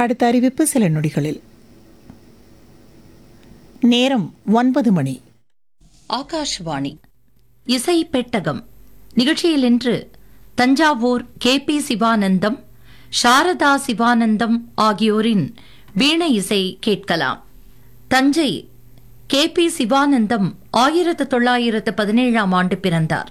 அடுத்த அறிவிப்பு சில நொடிகளில் நேரம் ஒன்பது மணி ஆகாஷ்வாணி இசை பெட்டகம் நிகழ்ச்சியில் இன்று தஞ்சாவூர் கே பி சிவானந்தம் சாரதா சிவானந்தம் ஆகியோரின் வீணை இசை கேட்கலாம் தஞ்சை கே பி சிவானந்தம் ஆயிரத்து தொள்ளாயிரத்து பதினேழாம் ஆண்டு பிறந்தார்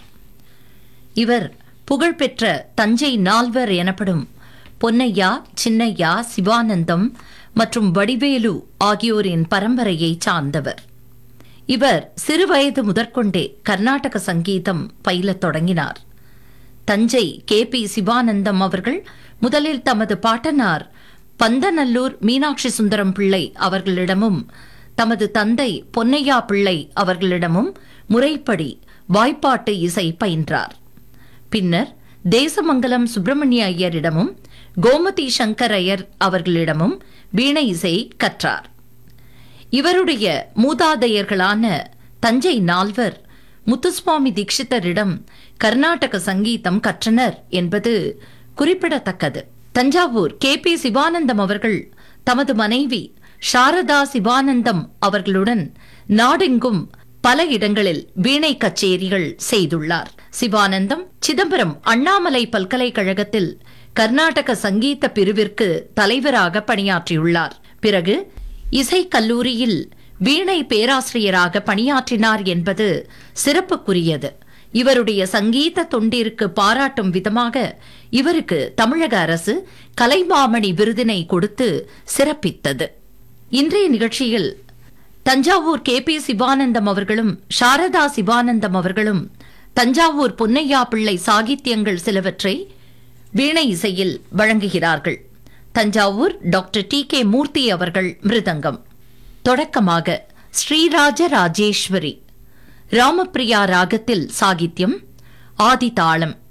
இவர் புகழ்பெற்ற தஞ்சை நால்வர் எனப்படும் பொன்னையா சின்னையா சிவானந்தம் மற்றும் வடிவேலு ஆகியோரின் பரம்பரையைச் சார்ந்தவர் இவர் சிறுவயது முதற்கொண்டே கர்நாடக சங்கீதம் பயிலத் தொடங்கினார் தஞ்சை கே பி சிவானந்தம் அவர்கள் முதலில் தமது பாட்டனார் பந்தநல்லூர் மீனாட்சி சுந்தரம் பிள்ளை அவர்களிடமும் தமது தந்தை பொன்னையா பிள்ளை அவர்களிடமும் முறைப்படி வாய்ப்பாட்டு இசை பயின்றார் பின்னர் தேசமங்கலம் சுப்பிரமணிய ஐயரிடமும் கோமதி சங்கர் ஐயர் அவர்களிடமும் வீணை இசை கற்றார் இவருடைய மூதாதையர்களான தஞ்சை நால்வர் முத்துசுவாமி தீட்சிதரிடம் கர்நாடக சங்கீதம் கற்றனர் என்பது குறிப்பிடத்தக்கது தஞ்சாவூர் கே பி சிவானந்தம் அவர்கள் தமது மனைவி சாரதா சிவானந்தம் அவர்களுடன் நாடெங்கும் பல இடங்களில் வீணை கச்சேரிகள் செய்துள்ளார் சிவானந்தம் சிதம்பரம் அண்ணாமலை பல்கலைக்கழகத்தில் கர்நாடக சங்கீத பிரிவிற்கு தலைவராக பணியாற்றியுள்ளார் பிறகு இசைக் கல்லூரியில் வீணை பேராசிரியராக பணியாற்றினார் என்பது சிறப்புக்குரியது இவருடைய சங்கீத தொண்டிற்கு பாராட்டும் விதமாக இவருக்கு தமிழக அரசு கலைமாமணி விருதினை கொடுத்து சிறப்பித்தது இன்றைய நிகழ்ச்சியில் தஞ்சாவூர் கே பி சிவானந்தம் அவர்களும் சாரதா சிவானந்தம் அவர்களும் தஞ்சாவூர் பொன்னையா பிள்ளை சாகித்யங்கள் சிலவற்றை வீணை இசையில் வழங்குகிறார்கள் Thanjavur doctor T K Murthy அவர்கள் மிருதங்கம் தொடக்கமாக ஸ்ரீராஜ ராஜேஸ்வரி ராமப்பிரியா ராகத்தில் சாகித்யம் ஆதிதாளம்